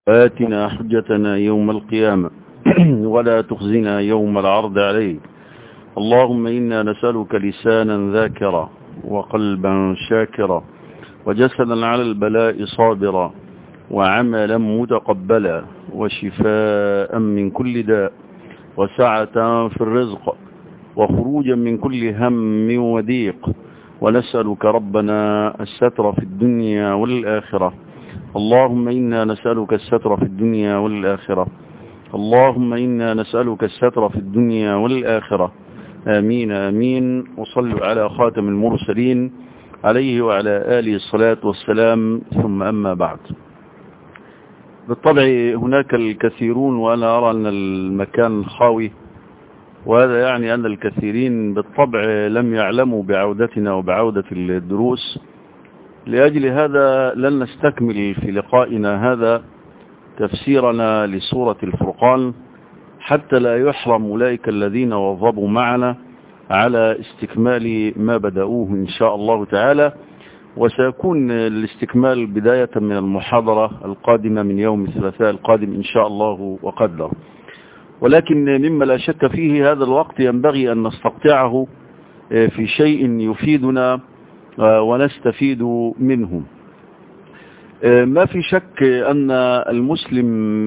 آتنا حجتنا يوم القيامة ولا تخزنا يوم العرض عليك اللهم إنا نسألك لسانا ذاكرا وقلبا شاكرا وجسدا على البلاء صابرا وعملا متقبلا وشفاء من كل داء وسعة في الرزق وخروجا من كل هم وضيق ونسألك ربنا الستر في الدنيا والآخرة اللهم إنا نسألك الستر في الدنيا والآخرة اللهم إنا نسألك الستر في الدنيا والآخرة آمين آمين وصلوا على خاتم المرسلين عليه وعلى آله الصلاة والسلام ثم أما بعد بالطبع هناك الكثيرون وأنا أرى أن المكان خاوي وهذا يعني أن الكثيرين بالطبع لم يعلموا بعودتنا وبعودة الدروس لأجل هذا لن نستكمل في لقائنا هذا تفسيرنا لسورة الفرقان حتى لا يحرم أولئك الذين وظبوا معنا على استكمال ما بدأوه إن شاء الله تعالى وسيكون الاستكمال بداية من المحاضرة القادمة من يوم الثلاثاء القادم إن شاء الله وقدر ولكن مما لا شك فيه هذا الوقت ينبغي أن نستقطعه في شيء يفيدنا ونستفيد منه ما في شك أن المسلم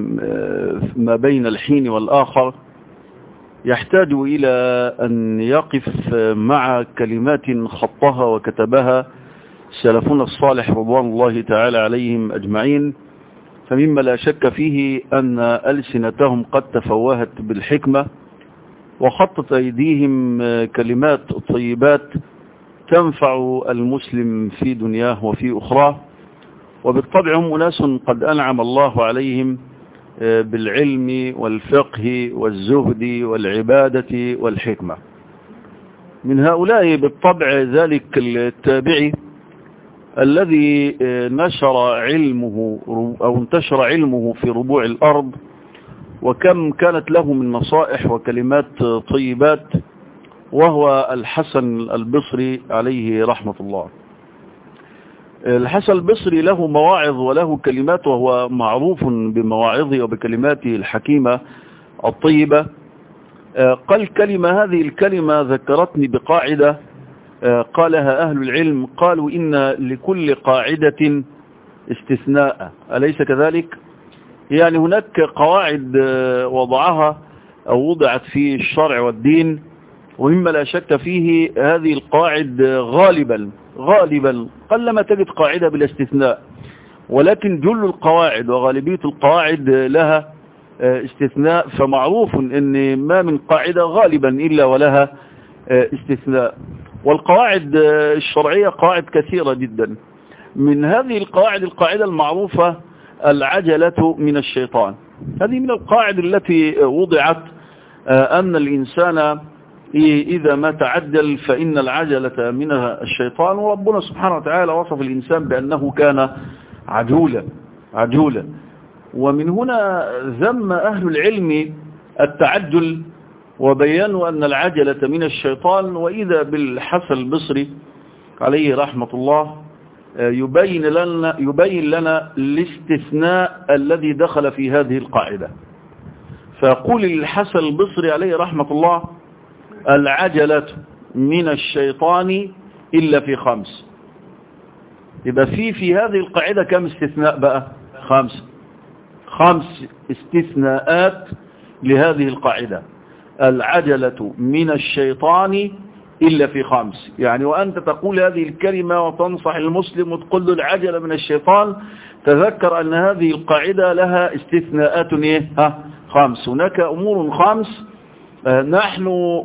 ما بين الحين والآخر يحتاج إلى أن يقف مع كلمات خطها وكتبها سلفنا الصالح رضوان الله تعالى عليهم أجمعين فمما لا شك فيه أن ألسنتهم قد تفوهت بالحكمة وخطت أيديهم كلمات طيبات تنفع المسلم في دنياه وفي أخراه وبالطبع هم أناس قد أنعم الله عليهم بالعلم والفقه والزهد والعبادة والحكمة من هؤلاء بالطبع ذلك التابعي الذي نشر علمه أو انتشر علمه في ربوع الأرض وكم كانت له من نصائح وكلمات طيبات وهو الحسن البصري عليه رحمة الله الحسن البصري له مواعظ وله كلمات وهو معروف بمواعظه وبكلماته الحكيمة الطيبة قال كلمة هذه الكلمة ذكرتني بقاعدة قالها أهل العلم قالوا إن لكل قاعدة استثناء أليس كذلك؟ يعني هناك قواعد وضعها أو وضعت في الشرع والدين ومما لا شك فيه هذه القاعد غالبا غالبا قلما تجد قاعدة بلا استثناء ولكن جل القواعد وغالبية القواعد لها استثناء فمعروف ان ما من قاعدة غالبا إلا ولها استثناء والقواعد الشرعية قواعد كثيرة جدا من هذه القواعد القاعدة المعروفة العجلة من الشيطان هذه من القواعد التي وضعت أن الإنسان إذا ما تعجل فإن العجلة من الشيطان وربنا سبحانه وتعالى وصف الإنسان بأنه كان عجولا عجولا ومن هنا ذم أهل العلم التعجل وبيانوا أن العجلة من الشيطان وإذا بالحسن البصري عليه رحمة الله يبين لنا, يبين لنا الاستثناء الذي دخل في هذه القاعدة فيقول الحسن البصري عليه رحمة الله العجلة من الشيطان إلا في خمس يبقى في في هذه القاعدة كم استثناء بقى خمس خمس استثناءات لهذه القاعدة العجلة من الشيطان إلا في خمس يعني وأنت تقول هذه الكلمة وتنصح المسلم وتقول له العجلة من الشيطان تذكر أن هذه القاعدة لها استثناءات إيه؟ ها خمس هناك أمور خمس نحن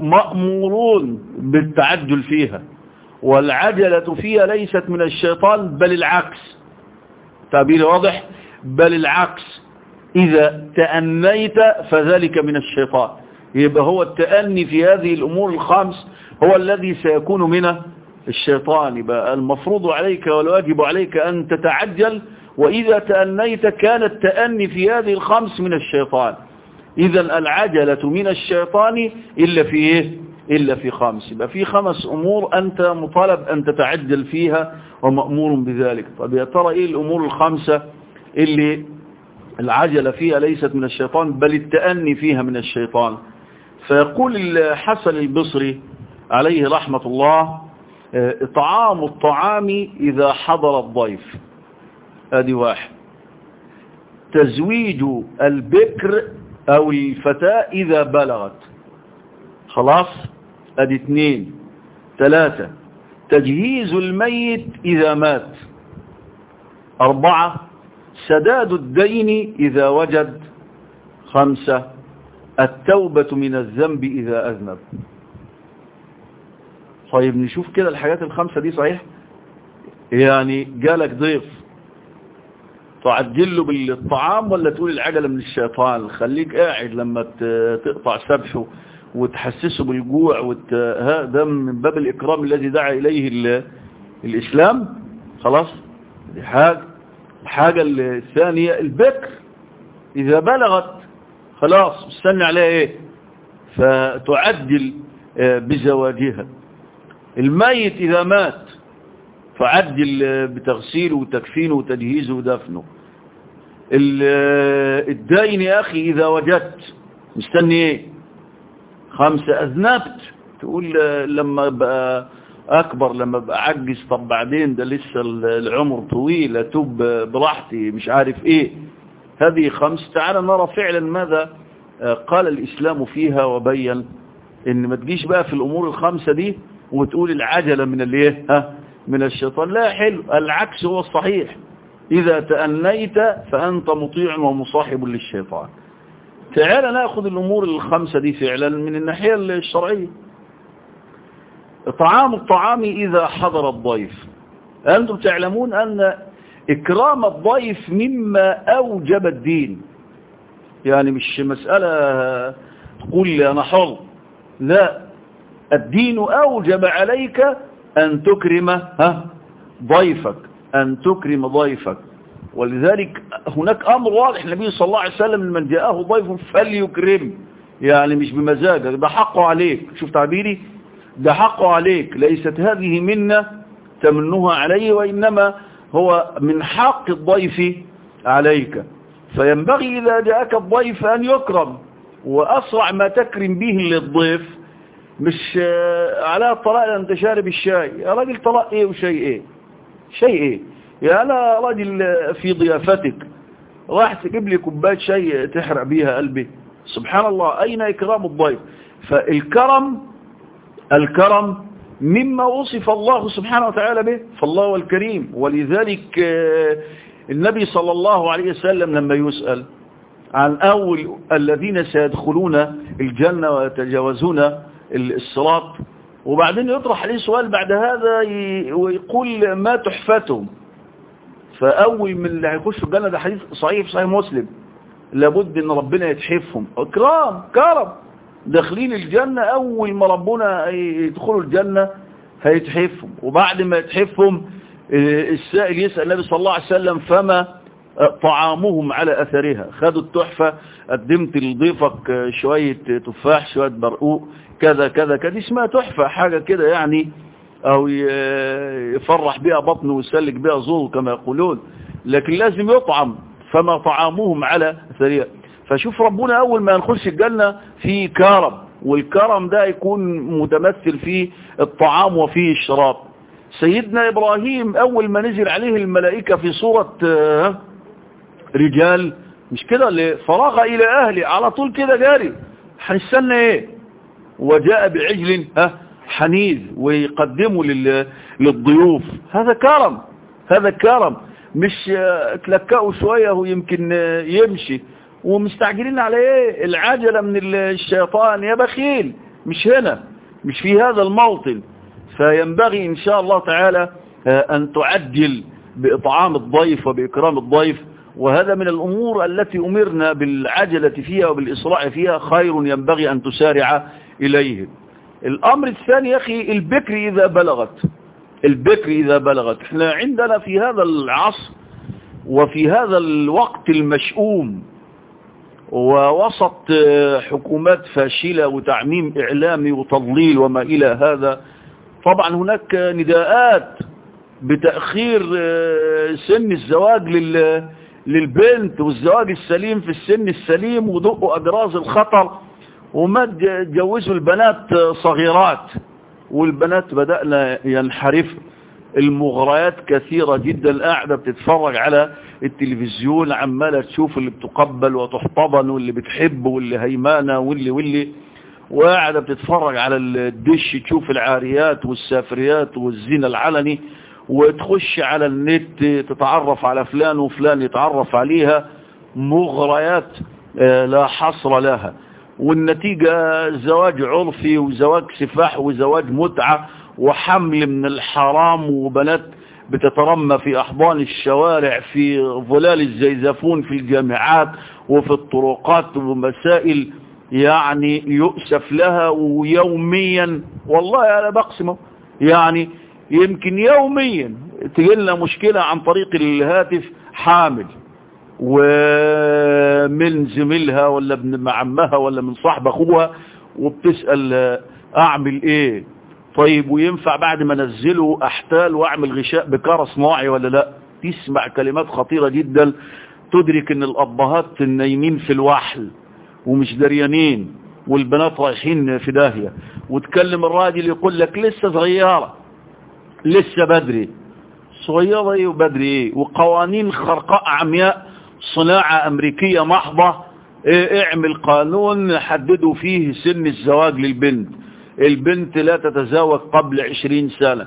مأمورون بالتعجل فيها والعجلة فيها ليست من الشيطان بل العكس تعبير واضح بل العكس إذا تأنيت فذلك من الشيطان يبقى هو التأني في هذه الأمور الخمس هو الذي سيكون من الشيطان يبقى المفروض عليك والواجب عليك أن تتعجل وإذا تأنيت كان التأني في هذه الخمس من الشيطان إذا العجلة من الشيطان إلا في إيه؟ إلا في خمس يبقى في خمس أمور أنت مطالب أن تتعجل فيها ومأمور بذلك طب يا ترى إيه الأمور الخمسة اللي العجلة فيها ليست من الشيطان بل التأني فيها من الشيطان فيقول الحسن البصري عليه رحمة الله طعام الطعام إذا حضر الضيف ادي واحد تزويج البكر أو الفتاة إذا بلغت خلاص ادي اثنين ثلاثة تجهيز الميت إذا مات أربعة سداد الدين إذا وجد خمسة التوبة من الذنب إذا أذنب طيب نشوف كده الحاجات الخمسة دي صحيح يعني جالك ضيف تعجل له بالطعام ولا تقول العجلة من الشيطان خليك قاعد لما تقطع سبحه وتحسسه بالجوع وت... ده من باب الإكرام الذي دعا إليه ال... الإسلام خلاص دي حاجة الحاجة الثانية البكر إذا بلغت خلاص استنى عليها إيه فتعدل بزواجها الميت إذا مات فعدل بتغسيله وتكفينه وتجهيزه ودفنه الدين يا أخي إذا وجدت مستني إيه خمسة أذنبت تقول لما بقى أكبر لما بقى عجز طب بعدين ده لسه العمر طويل أتوب براحتي مش عارف إيه هذه خمس تعال نرى فعلا ماذا قال الإسلام فيها وبين إن ما تجيش بقى في الأمور الخمسة دي وتقول العجلة من الايه ها من الشيطان لا حلو العكس هو الصحيح إذا تأنيت فأنت مطيع ومصاحب للشيطان تعال نأخذ الأمور الخمسة دي فعلا من الناحية الشرعية طعام الطعام إذا حضر الضيف أنتم تعلمون أن إكرام الضيف مما أوجب الدين يعني مش مسألة تقول لي أنا حر لا الدين أوجب عليك أن تكرم ها ضيفك أن تكرم ضيفك ولذلك هناك أمر واضح النبي صلى الله عليه وسلم لمن جاءه ضيف فليكرم يعني مش بمزاجك ده حقه عليك شوف تعبيري ده حقه عليك ليست هذه منا تمنها عليه وإنما هو من حق الضيف عليك فينبغي إذا جاءك الضيف أن يكرم وأسرع ما تكرم به للضيف مش على الطلاق انت شارب الشاي يا راجل طلاق ايه وشيء ايه شيء ايه يا انا راجل في ضيافتك راح تجيب لي كوبايه شاي تحرق بيها قلبي سبحان الله اين اكرام الضيف فالكرم الكرم مما وصف الله سبحانه وتعالى به فالله الكريم ولذلك النبي صلى الله عليه وسلم لما يسأل عن أول الذين سيدخلون الجنة ويتجاوزون الصراط وبعدين يطرح عليه سؤال بعد هذا ويقول ما تحفتهم فأول من اللي هيخشوا الجنة ده حديث صحيح في صحيح مسلم لابد ان ربنا يتحفهم اكرام كرم داخلين الجنة اول ما ربنا يدخلوا الجنة هيتحفهم وبعد ما يتحفهم السائل يسأل النبي صلى الله عليه وسلم فما طعامهم على أثرها خدوا التحفة قدمت لضيفك شوية تفاح شوية برقوق كذا كذا كذا اسمها تحفة حاجة كده يعني أو يفرح بها بطنه ويسلك بها زور كما يقولون لكن لازم يطعم فما طعامهم على أثرها فشوف ربنا أول ما ينخش الجنة في كرم والكرم ده يكون متمثل في الطعام وفي الشراب سيدنا إبراهيم أول ما نزل عليه الملائكة في صورة رجال مش كده اللي فراغ إلى أهله على طول كده جاري هنستنى إيه وجاء بعجل ها حنيذ ويقدمه للضيوف هذا كرم هذا كرم مش تلكأوا شوية ويمكن يمشي ومستعجلين على ايه العجلة من الشيطان يا بخيل مش هنا مش في هذا الموطن فينبغي ان شاء الله تعالى ان تعجل بإطعام الضيف وبإكرام الضيف وهذا من الأمور التي أمرنا بالعجلة فيها وبالإسراع فيها خير ينبغي أن تسارع إليه الأمر الثاني يا أخي البكر إذا بلغت البكر إذا بلغت احنا عندنا في هذا العصر وفي هذا الوقت المشؤوم ووسط حكومات فاشلة وتعميم إعلامي وتضليل وما إلى هذا طبعا هناك نداءات بتأخير سن الزواج للبنت والزواج السليم في السن السليم ودقوا أجراز الخطر وما تجوزوا البنات صغيرات والبنات بدأنا ينحرف المغريات كثيرة جدا قاعدة بتتفرج على التلفزيون عمالة تشوف اللي بتقبل وتحتضن واللي بتحب واللي هيمانة واللي واللي وقاعدة بتتفرج على الدش تشوف العاريات والسافريات والزنا العلني وتخش على النت تتعرف على فلان وفلان يتعرف عليها مغريات لا حصر لها والنتيجة زواج عرفي وزواج سفاح وزواج متعة وحمل من الحرام وبنات بتترمى في أحضان الشوارع في ظلال الزيزفون في الجامعات وفي الطرقات ومسائل يعني يؤسف لها ويوميا والله أنا بقسمه يعني يمكن يوميا تجيلنا مشكلة عن طريق الهاتف حامل ومن زميلها ولا ابن عمها ولا من صاحب اخوها وبتسأل اعمل ايه طيب وينفع بعد ما انزله احتال واعمل غشاء بكار صناعي ولا لا تسمع كلمات خطيرة جدا تدرك ان الابهات نايمين في الوحل ومش دريانين والبنات رايحين في داهية وتكلم الراجل يقول لك لسه صغيرة لسه بدري صغيرة ايه وبدري ايه وقوانين خرقاء عمياء صناعة امريكية محضة ايه اعمل قانون حددوا فيه سن الزواج للبنت البنت لا تتزوج قبل عشرين سنة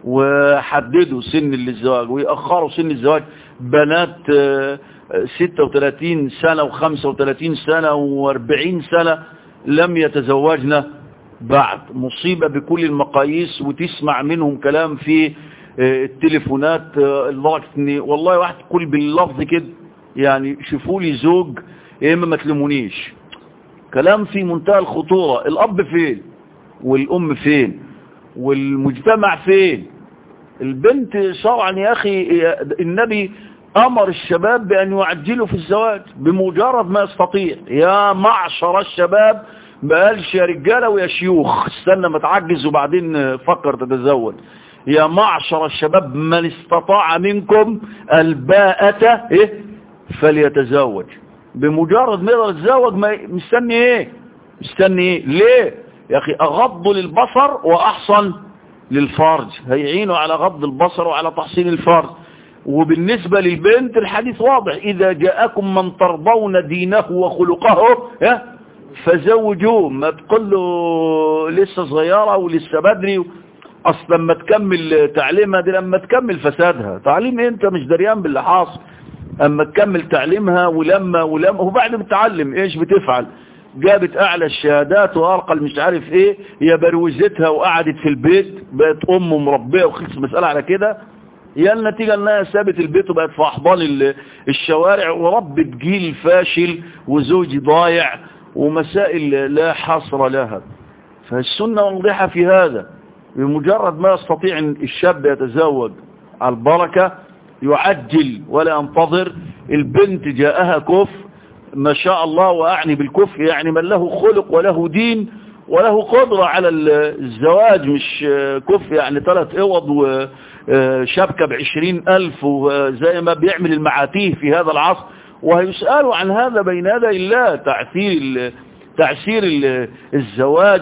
وحددوا سن الزواج ويأخروا سن الزواج بنات ستة وثلاثين سنة وخمسة وثلاثين سنة واربعين سنة لم يتزوجن بعد مصيبة بكل المقاييس وتسمع منهم كلام في التليفونات لدرجة ان والله واحد تقول باللفظ كده يعني شوفوا لي زوج يا اما ما تلمونيش كلام في منتهى الخطورة الاب فين والام فين والمجتمع فين البنت شرعا يا اخي النبي امر الشباب بان يعجلوا في الزواج بمجرد ما يستطيع يا معشر الشباب ما قالش يا رجاله ويا شيوخ استنى ما تعجز وبعدين فكر تتزوج يا معشر الشباب من استطاع منكم الباءة ايه فليتزوج بمجرد ما يقدر يتزوج ما مستني ايه مستني ايه ليه يا اخي اغض للبصر واحصن للفرج هيعينوا على غض البصر وعلى تحصين الفرج وبالنسبة للبنت الحديث واضح اذا جاءكم من ترضون دينه وخلقه ها فزوجوه ما تقول له لسه صغيرة ولسه بدري اصلا لما تكمل تعليمها دي لما تكمل فسادها تعليم انت مش دريان باللي حاصل اما تكمل تعليمها ولما ولما وبعد ما تتعلم ايش بتفعل جابت اعلى الشهادات وارقى مش عارف ايه هي بروزتها وقعدت في البيت بقت ام مربيه وخلص مسألة على كده يا النتيجة انها سابت البيت وبقت في احضان الشوارع وربت جيل فاشل وزوج ضايع ومسائل لا حصر لها فالسنة واضحة في هذا بمجرد ما يستطيع الشاب يتزوج على البركة يعجل ولا ينتظر البنت جاءها كف ما شاء الله وأعني بالكف يعني من له خلق وله دين وله قدرة على الزواج مش كف يعني ثلاث اوض وشبكة بعشرين ألف وزي ما بيعمل المعاتيه في هذا العصر وهيسألوا عن هذا بين يدي الله تعثير تعسير الزواج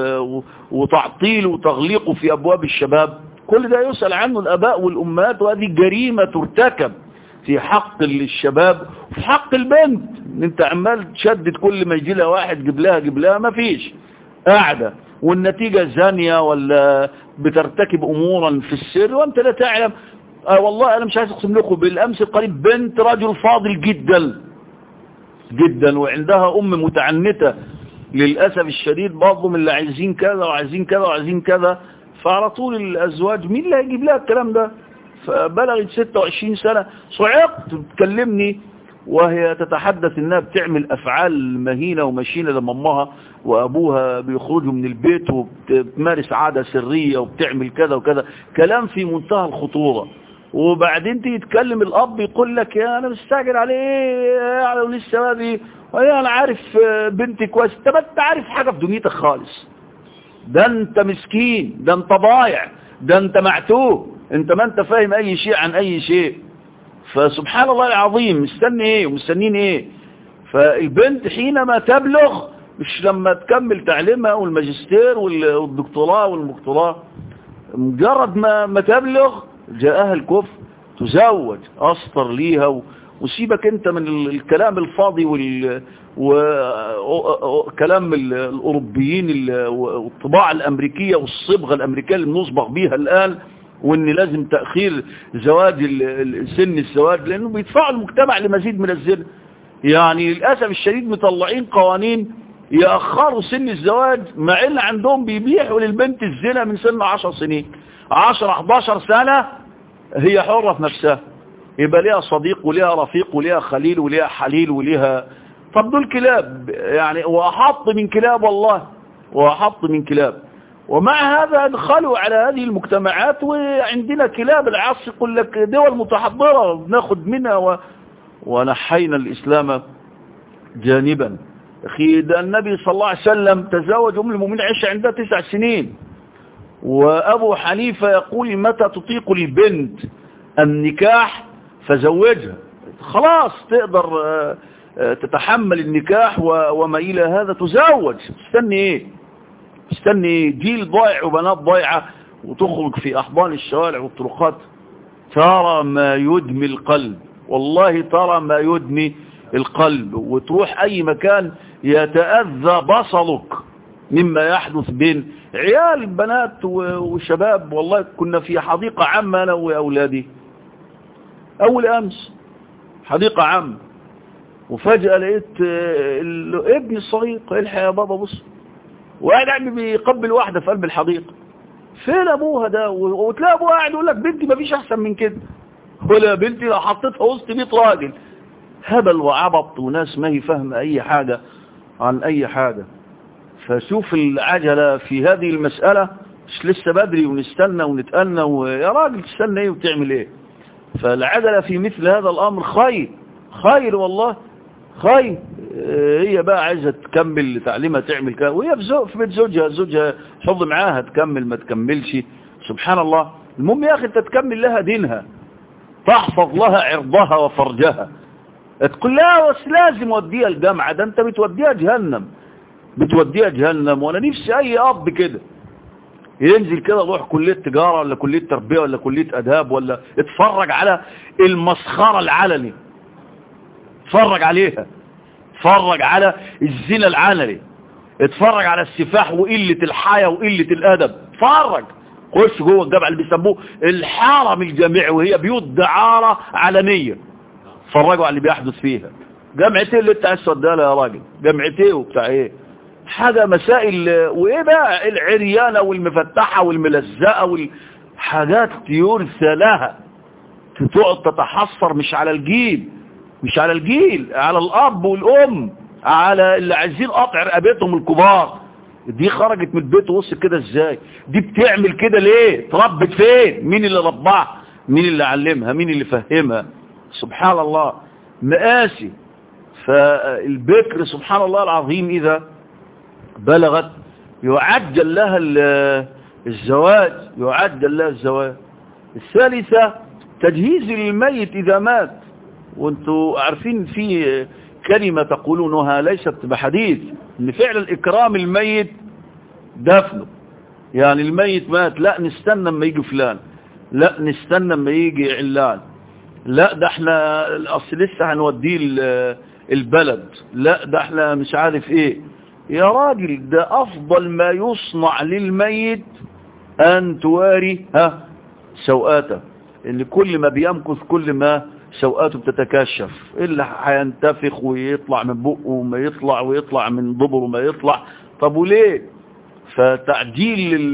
وتعطيله وتغليقه في أبواب الشباب كل ده يسأل عنه الأباء والأمهات وهذه جريمة ترتكب في حق الشباب وفي حق البنت انت عمال تشدد كل ما يجي لها واحد جيب لها جيب لها ما فيش قاعدة والنتيجة زانية ولا بترتكب أمورا في السر وانت لا تعلم آه والله أنا مش عايز أقسم لكم بالأمس القريب بنت رجل فاضل جدا جدا وعندها أم متعنتة للأسف الشديد برضه من اللي عايزين كذا وعايزين كذا وعايزين كذا فعلى طول الأزواج مين اللي هيجيب لها الكلام ده فبلغت 26 سنة صعقت تكلمني وهي تتحدث انها بتعمل افعال مهينة ومشينة لما امها وابوها بيخرجوا من البيت وبتمارس عادة سرية وبتعمل كذا وكذا كلام في منتهى الخطورة وبعدين تيجي تكلم الاب يقول لك يا انا مستعجل عليه يعني ولسه ما بي انا عارف بنتي كويس انت ما انت عارف حاجة في دنيتك خالص ده انت مسكين ده انت ضايع ده انت معتوه انت ما انت فاهم اي شيء عن اي شيء فسبحان الله العظيم مستني ايه ومستنين ايه فالبنت حينما تبلغ مش لما تكمل تعليمها والماجستير والدكتوراه والمقتوراه مجرد ما ما تبلغ جاءها الكفر تزوج أسطر ليها وسيبك انت من الكلام الفاضي وال وكلام الأوروبيين والطباعة الأمريكية والصبغة الأمريكية اللي بنصبغ بيها الآن وان لازم تأخير زواج سن الزواج لأنه بيدفعوا المجتمع لمزيد من الزنا يعني للأسف الشديد مطلعين قوانين يأخروا سن الزواج مع ان عندهم بيبيحوا للبنت الزنا من سن 10 سنين 10 11 سنة هي حرة في نفسها يبقى ليها صديق وليها رفيق وليها خليل وليها حليل وليها طب دول كلاب يعني وأحط من كلاب والله وأحط من كلاب ومع هذا ادخلوا على هذه المجتمعات وعندنا كلاب العصر يقول لك دول متحضرة بناخد منها و... ونحينا الإسلام جانبا أخي ده النبي صلى الله عليه وسلم تزوج أم المؤمنين عيش عندها تسع سنين وأبو حنيفة يقول متى تطيق البنت النكاح فزوجها خلاص تقدر تتحمل النكاح وما إلى هذا تزوج استني ايه استني ايه جيل ضايع وبنات ضايعة وتخرج في أحضان الشوارع والطرقات ترى ما يدمي القلب والله ترى ما يدمي القلب وتروح أي مكان يتأذى بصلك مما يحدث بين عيال بنات وشباب والله كنا في حديقة عامة أنا وأولادي أول أمس حديقة عامة وفجأة لقيت ابني الصغير الحق يا بابا بص وقاعد عمي بيقبل واحدة في قلب الحديقة فين أبوها ده وتلاقي أبوها قاعد يقول لك بنتي مفيش أحسن من كده ولا بنتي لو حطيتها وسط 100 راجل هبل وعبط وناس ما هي فاهمه أي حاجة عن أي حاجة فشوف العجلة في هذه المسألة مش لسه بدري ونستنى ونتأنى ويا راجل تستنى ايه وتعمل ايه فالعجلة في مثل هذا الأمر خير خير والله خير هي بقى عايزة تكمل تعليمها تعمل كده وهي في, زو في بيت زوجها زوجها حظ معاها تكمل ما تكملش سبحان الله المهم يا أخي انت تكمل لها دينها تحفظ لها عرضها وفرجها تقول لا بس لازم اوديها الجامعة ده انت بتوديها جهنم بتوديها جهنم وانا نفسي اي اب كده ينزل كده يروح كلية تجارة ولا كلية تربية ولا كلية اداب ولا اتفرج على المسخرة العلني اتفرج عليها اتفرج على الزنا العلني اتفرج على السفاح وقلة الحياة وقلة الادب اتفرج خش جوه الجامعة اللي بيسموه الحرم الجامعي وهي بيوت دعارة علنية اتفرجوا على اللي بيحدث فيها جامعة ايه اللي انت عايز توديها لها يا راجل جامعة ايه وبتاع ايه حاجة مسائل وايه بقى العريانة والمفتحة والملزقة والحاجات يرثى لها تقعد تتحصر مش على الجيل مش على الجيل على الاب والام على اللي عايزين قطع رقبتهم الكبار دي خرجت من البيت وصل كده ازاي دي بتعمل كده ليه اتربت فين مين اللي ربعها مين اللي علمها مين اللي فهمها سبحان الله مآسي فالبكر سبحان الله العظيم إذا بلغت يعجل لها الزواج يعجل لها الزواج الثالثة تجهيز الميت إذا مات وانتوا عارفين في كلمة تقولونها ليست بحديث ان فعلا اكرام الميت دفنه يعني الميت مات لا نستنى اما يجي فلان لا نستنى اما يجي علان لا ده احنا الاصل لسه هنوديه البلد لا ده احنا مش عارف ايه يا راجل ده افضل ما يصنع للميت ان تواري ها سوءاته ان كل ما بيمكث كل ما سوءاته بتتكشف اللي هينتفخ ويطلع من بقه وما يطلع ويطلع من ضبره وما يطلع طب وليه فتعجيل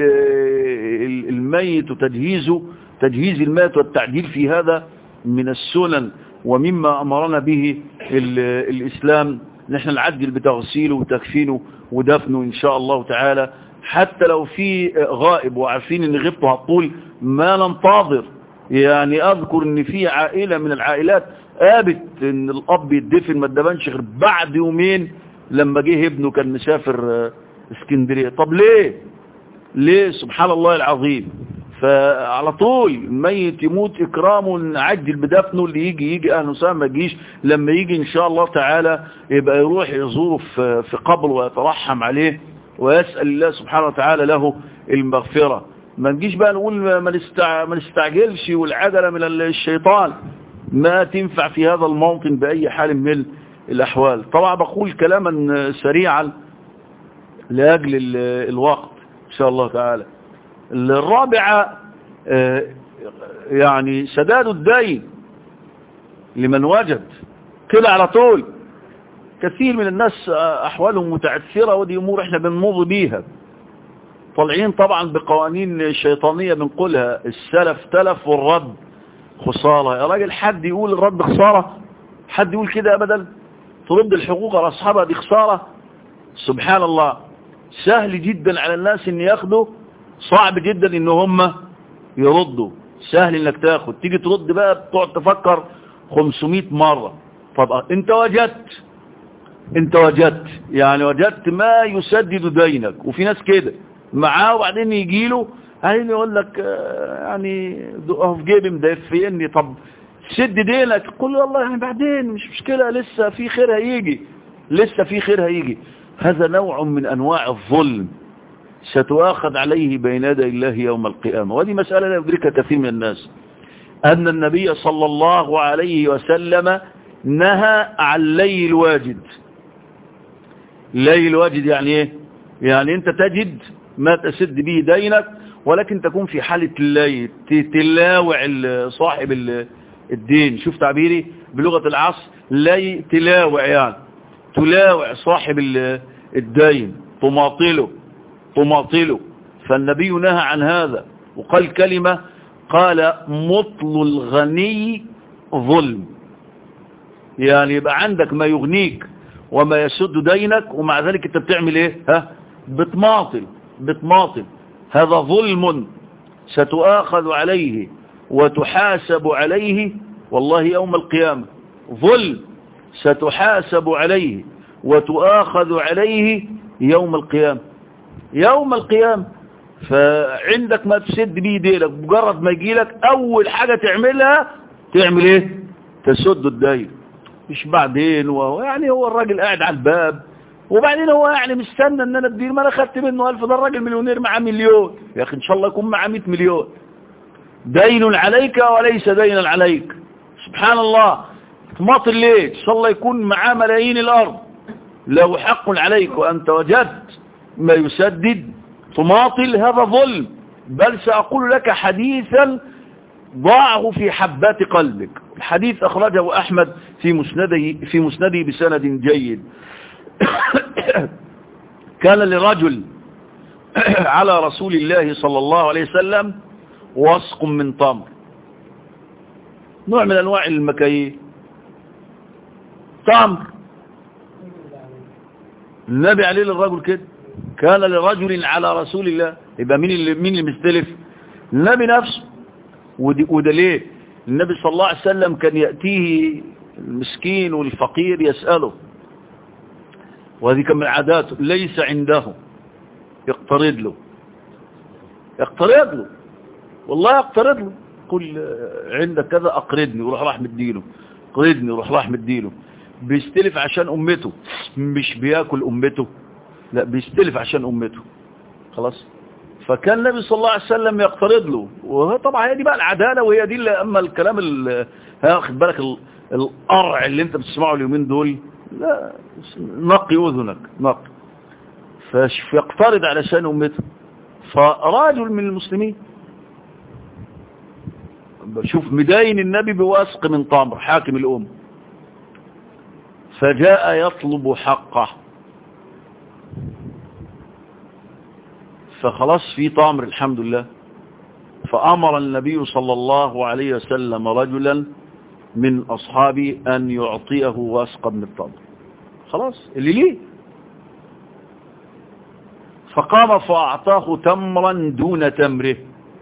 الميت وتجهيزه تجهيز الميت والتعديل في هذا من السنن ومما أمرنا به الإسلام نحن نعدل بتغسيله وتكفينه ودفنه إن شاء الله تعالى حتى لو في غائب وعارفين ان غيبته هتطول ما ننتظر يعني اذكر ان في عائلة من العائلات قابت ان الاب يدفن ما اتدفنش غير بعد يومين لما جه ابنه كان مسافر اسكندرية طب ليه ليه سبحان الله العظيم فعلى طول الميت يموت إكرامه نعجل بدفنه اللي يجي يجي أهل وسهلا ما يجيش لما يجي إن شاء الله تعالى يبقى يروح يزوره في في قبره ويترحم عليه ويسأل الله سبحانه وتعالى له المغفرة ما نجيش بقى نقول ما نستع... ما نستعجلش والعجلة من الشيطان ما تنفع في هذا الموطن بأي حال من الأحوال طبعا بقول كلاما سريعا لأجل الوقت إن شاء الله تعالى الرابعة يعني سداد الدين لمن وجد كده على طول كثير من الناس أحوالهم متعثرة ودي أمور احنا بنمر بيها طالعين طبعا بقوانين شيطانية بنقولها السلف تلف والرد خسارة يا راجل حد يقول الرد خسارة حد يقول كده أبدا ترد الحقوق على أصحابها دي خسارة سبحان الله سهل جدا على الناس ان ياخدوا صعب جدا ان هم يردوا سهل انك تاخد تيجي ترد بقى بتقعد تفكر 500 مرة طب انت وجدت انت وجدت يعني وجدت ما يسدد دينك وفي ناس كده معاه وبعدين يجي له بعدين يقول لك يعني اهو في جيبي مدفيني طب سد دينك تقول والله يعني بعدين مش مشكلة لسه في خير هيجي لسه في خير هيجي هذا نوع من انواع الظلم ستؤاخذ عليه بين يدي الله يوم القيامة وهذه مسألة لا يدركها كثير من الناس أن النبي صلى الله عليه وسلم نهى عن لي الواجد لي الواجد يعني ايه يعني انت تجد ما تسد به دينك ولكن تكون في حالة اللي تلاوع صاحب الدين شوف تعبيري بلغة العصر لي تلاوع يعني تلاوع صاحب الدين تماطله تماطله فالنبي نهى عن هذا وقال كلمة قال مطل الغني ظلم يعني يبقى عندك ما يغنيك وما يسد دينك ومع ذلك انت بتعمل ايه ها بتماطل بتماطل هذا ظلم ستؤاخذ عليه وتحاسب عليه والله يوم القيامة ظلم ستحاسب عليه وتؤاخذ عليه يوم القيامة يوم القيامة فعندك ما تسد بيه ديلك مجرد ما يجيلك اول حاجة تعملها تعمل ايه تسد الدين مش بعدين وهو يعني هو الراجل قاعد على الباب وبعدين هو يعني مستنى ان انا اديله ما انا خدت منه الف ده الراجل مليونير معاه مليون يا اخي ان شاء الله يكون معاه 100 مليون دين عليك وليس دينا عليك سبحان الله تماطل ليه ان شاء الله يكون معاه ملايين الارض له حق عليك وانت وجدت ما يسدد تماطل هذا ظلم بل سأقول لك حديثا ضاعه في حبات قلبك الحديث أخرجه أحمد في مسنده, في مسنده بسند جيد كان لرجل على رسول الله صلى الله عليه وسلم وسق من تمر نوع من أنواع المكاييل تمر النبي عليه للرجل كده كان لرجل على رسول الله يبقى مين اللي مين اللي مستلف النبي نفسه وده ليه النبي صلى الله عليه وسلم كان يأتيه المسكين والفقير يسأله وهذه كان من عاداته ليس عنده يقترض له يقترض له والله يقترض له قل عندك كذا أقرضني وروح راح مديله قرضني وروح راح مديله بيستلف عشان أمته مش بياكل أمته لا بيستلف عشان أمته خلاص فكان النبي صلى الله عليه وسلم يقترض له وطبعا هي دي بقى العدالة وهي دي اللي أما الكلام خد بالك القرع اللي انت بتسمعه اليومين دول لا نقي أذنك نقي فيقترض علشان أمته فرجل من المسلمين بشوف مداين النبي بواسق من تمر حاكم الأم فجاء يطلب حقه فخلاص في تمر الحمد لله فأمر النبي صلى الله عليه وسلم رجلا من أصحابه أن يعطيه واسقا من التمر خلاص اللي ليه فقام فأعطاه تمرا دون تمره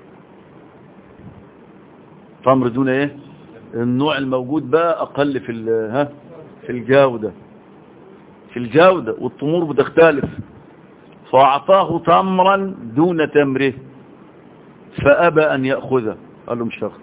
تمر دون ايه النوع الموجود بقى أقل في ها في الجودة في الجودة والتمور بتختلف فأعطاه تمرا دون تمره فأبى أن يأخذه قال له مش هاخده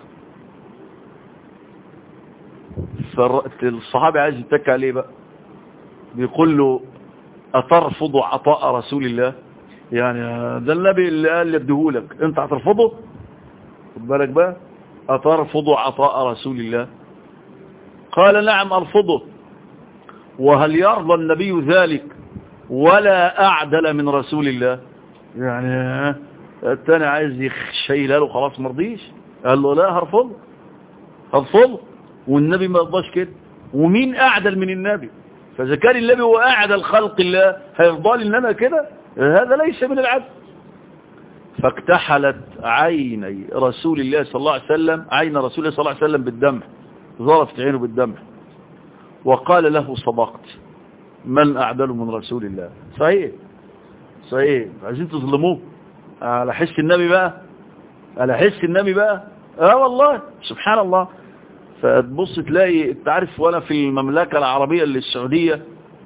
فالصحابي عايز يتكى عليه بقى بيقول له أترفض عطاء رسول الله يعني ده النبي اللي قال لي اديهولك انت هترفضه خد بالك بقى أترفض عطاء رسول الله قال نعم أرفضه وهل يرضى النبي ذلك ولا أعدل من رسول الله يعني التاني عايز يشيلها له خلاص مرضيش قال له لا هرفضه هرفضه والنبي ما يرضاش كده ومين أعدل من النبي فإذا كان النبي هو أعدل خلق الله هيرضى لي ان انا كده هذا ليس من العدل فاكتحلت عيني رسول الله صلى الله عليه وسلم عين رسول الله صلى الله عليه وسلم بالدمع ظرفت عينه بالدمع وقال له صدقت من أعدل من رسول الله صحيح صحيح عايزين تظلموه على حس النبي بقى على حس النبي بقى اه والله سبحان الله فتبص تلاقي انت عارف وانا في المملكة العربية اللي السعودية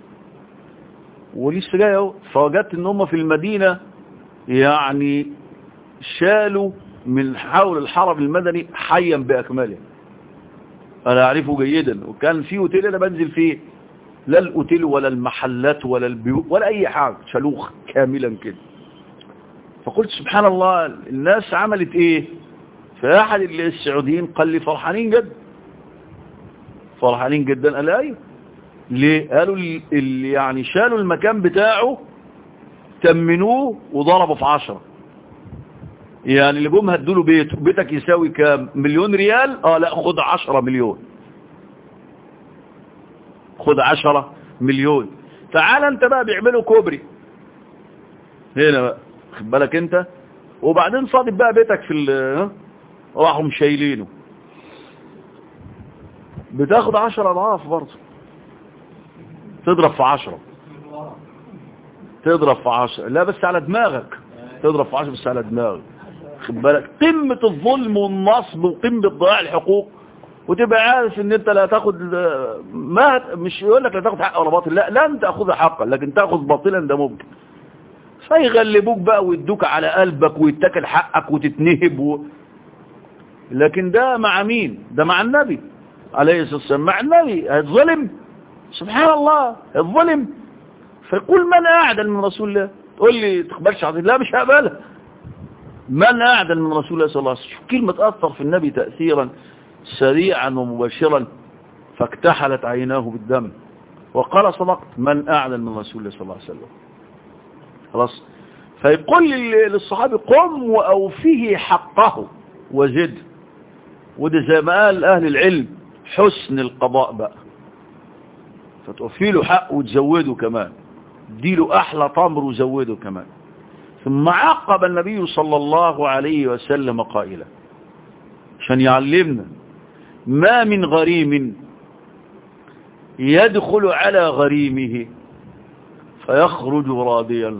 ولسه جاي اهو فوجدت ان هم في المدينة يعني شالوا من حول الحرم المدني حيا باكمله انا اعرفه جيدا وكان في اوتيل انا بنزل فيه لا الاوتيل ولا المحلات ولا البيوت ولا اي حاجة شالوه كاملا كده فقلت سبحان الله الناس عملت ايه فاحد السعوديين قال لي فرحانين جدا فرحانين جدا قال ايوه ليه قالوا اللي يعني شالوا المكان بتاعه تمنوه وضربوا في عشرة يعني اللي جم هدوا له بيته بيتك يساوي كام مليون ريال اه لا خد عشرة مليون خد عشرة مليون تعال انت بقى بيعملوا كوبري هنا بقى خد بالك انت وبعدين صادف بقى بيتك في راحوا مشايلينه بتاخد عشر اضعاف برضه تضرب في عشرة تضرب في عشرة لا بس على دماغك تضرب في عشرة بس على دماغك خد بالك قمة الظلم والنصب وقمة ضياع الحقوق وتبقى عارف ان انت لا تاخد ما مش يقول لك لا تاخد حق ولا باطل لا لا انت تاخذ حقا لكن تاخذ باطلا ده ممكن فيغلبوك بقى ويدوك على قلبك ويتاكل حقك وتتنهب و... لكن ده مع مين ده مع النبي عليه الصلاة والسلام مع النبي هتظلم سبحان الله الظلم فيقول من أعدل من رسول الله تقول لي تقبلش عظيم لا مش هقبلها من أعدل من رسول الله صلى الله عليه وسلم كلمة أثر في النبي تأثيرا سريعا ومباشرا فاكتحلت عيناه بالدم وقال صدقت من أعدل من رسول الله صلى الله عليه وسلم خلاص فيقول للصحابي قم وأوفيه حقه وزد وده زي ما قال أهل العلم حسن القضاء بقى فتوفي له حق وتزوده كمان اديله أحلى تمر وزوده كمان ثم عقب النبي صلى الله عليه وسلم قائلا عشان يعلمنا ما من غريم يدخل على غريمه فيخرج راضيا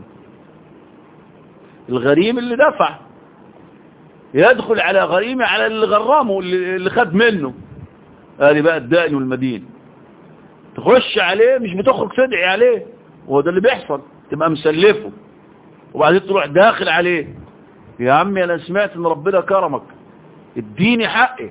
الغريم اللي دفع يدخل على غريمه على اللي غرامه اللي خد منه هذه بقى الدائن والمدين تخش عليه مش بتخرج تدعي عليه وهو ده اللي بيحصل تبقى مسلفه وبعدين تروح داخل عليه يا عمي انا سمعت ان ربنا كرمك اديني حقي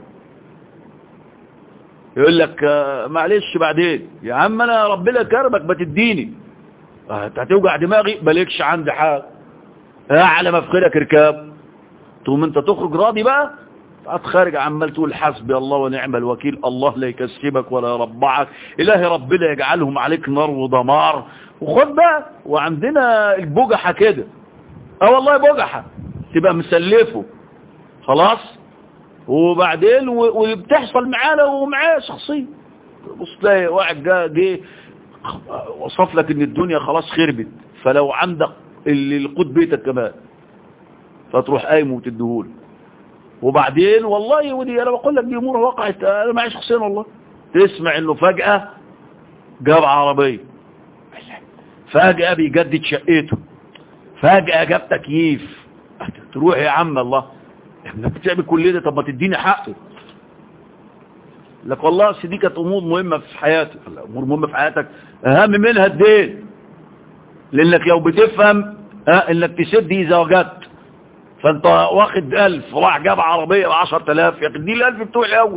يقول لك معلش بعدين يا عم انا ربنا كرمك ما تديني انت هتوجع دماغي مالكش عندي حاجه اعلى مفخرك ركاب تقوم انت تخرج راضي بقى هتخارج عمال تقول حسبي الله ونعم الوكيل الله لا يكسبك ولا يربعك إلهي ربنا يجعلهم عليك نار ودمار وخد بقى وعندنا البجحة كده اه والله بجحة تبقى مسلفه خلاص وبعدين وبتحصل معانا ومعاه شخصيا بص تلاقي واحد جه جه وصف لك ان الدنيا خلاص خربت فلو عندك اللي لقود بيتك كمان فتروح قايم وتديهوله وبعدين والله ودي انا بقول لك دي امور وقعت انا معي شخصيا والله تسمع انه فجأة جاب عربية فجأة بيجدد شقته فجأة جاب تكييف تروح يا عم الله انك بتعمل كل ده طب ما تديني حقي لك والله دي كانت امور مهمة في حياتك امور مهمة في حياتك اهم منها الدين لانك لو بتفهم اه انك تسد اذا وجدت فانت واخد ألف راح جاب عربية بعشر تلاف يا دي الألف بتوع الأول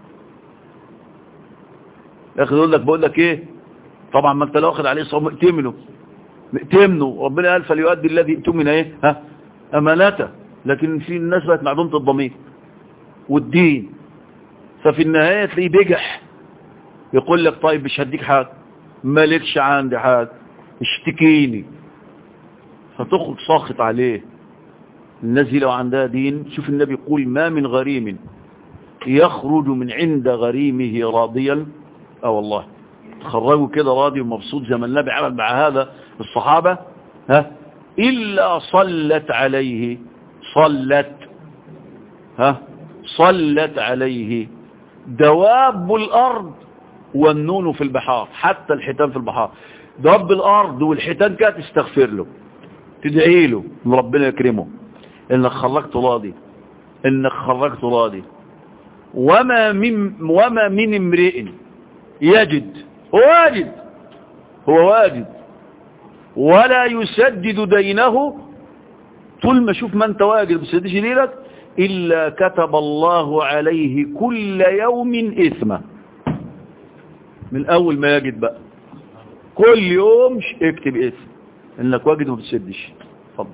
يا أخي يقول لك بقول لك إيه طبعا ما انت لو واخد عليه صوم ائتمنه ائتمنه ربنا قال فليؤدي الذي ائتمن ايه ها امانته لكن في الناس بقت معدومه الضمير والدين ففي النهايه تلاقيه بجح يقول لك طيب مش هديك حاجه مالكش عندي حاجه اشتكيني فتخرج ساخط عليه الناس دي لو عندها دين شوف النبي يقول ما من غريم يخرج من عند غريمه راضيا اه والله تخرجوا كده راضي ومبسوط زي ما النبي عمل مع هذا الصحابة ها إلا صلت عليه صلت ها صلت عليه دواب الأرض والنون في البحار حتى الحيتان في البحار دواب الأرض والحيتان كانت تستغفر له تدعي له ان ربنا يكرمه انك خرجت راضي انك خرجت راضي وما من وما من امرئ يجد هو واجد هو واجد ولا يسدد دينه طول ما شوف ما انت واجد بسددش دينك إلا كتب الله عليه كل يوم إثما من أول ما يجد بقى كل يوم اكتب إثم إنك واجد وما بتسدش اتفضل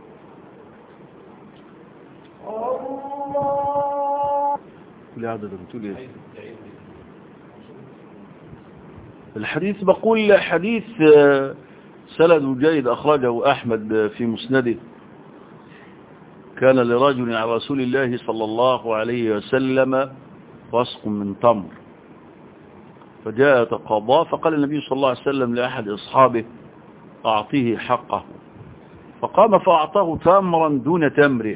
كل عدد بتقول ايه الحديث بقول حديث سند جيد أخرجه أحمد في مسنده كان لرجل على رسول الله صلى الله عليه وسلم وسق من تمر فجاء تقاضاه فقال النبي صلى الله عليه وسلم لأحد أصحابه أعطيه حقه فقام فأعطاه تمرا دون تمر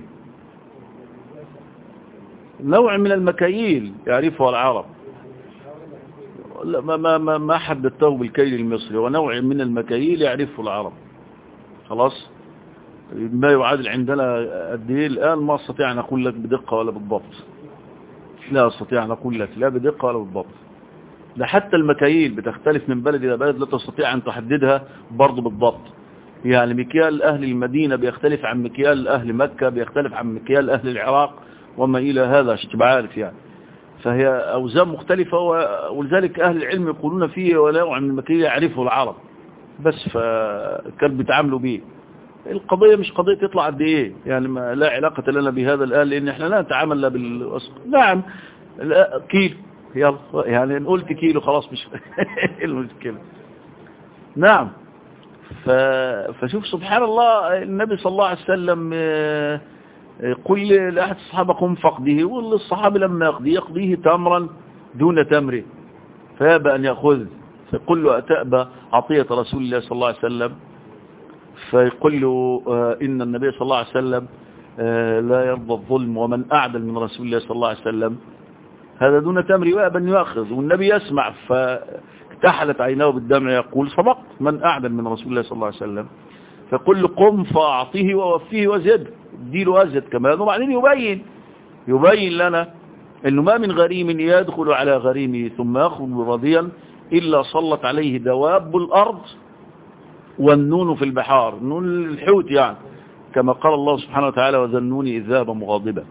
نوع من المكاييل يعرفها العرب لا ما ما ما ما حددته بالكيل المصري ونوع من المكاييل يعرفه العرب خلاص ما يعادل عندنا قد ايه الان ما استطيع ان اقول لك بدقه ولا بالضبط لا استطيع ان اقول لك لا بدقه ولا بالضبط ده حتى المكاييل بتختلف من بلد الى بلد لا تستطيع ان تحددها برضه بالضبط يعني مكيال اهل المدينه بيختلف عن مكيال اهل مكه بيختلف عن مكيال اهل العراق وما الى هذا عشان تبقى عارف يعني فهي أوزان مختلفة ولذلك أهل العلم يقولون فيه ونوع من المكية يعرفه العرب بس فكان بيتعاملوا به القضية مش قضية تطلع قد ايه يعني ما لا علاقة لنا بهذا الآن لأن احنا لا نتعامل لا بالوسط نعم كيلو يلا يعني ان قلت كيلو خلاص مش المشكلة نعم فشوف سبحان الله النبي صلى الله عليه وسلم قل لأحد الصحابة قم فقده والصحابة لما يقضي يقضيه تمرا دون تمره فيابى أن يأخذ فيقول له أتأبى عطية رسول الله صلى الله عليه وسلم فيقول له إن النبي صلى الله عليه وسلم لا يرضى الظلم ومن أعدل من رسول الله صلى الله عليه وسلم هذا دون تمر ويأبى أن يأخذ والنبي يسمع فاكتحلت عيناه بالدمع يقول صدقت من أعدل من رسول الله صلى الله عليه وسلم فقل له قم فأعطيه ووفيه وزد اديله أزد كمان وبعدين يبين يبين لنا أنه ما من غريم يدخل على غريمه ثم يخرج راضيا إلا صلت عليه دواب الأرض والنون في البحار نون الحوت يعني كما قال الله سبحانه وتعالى وذنون إذ ذهب مغاضبا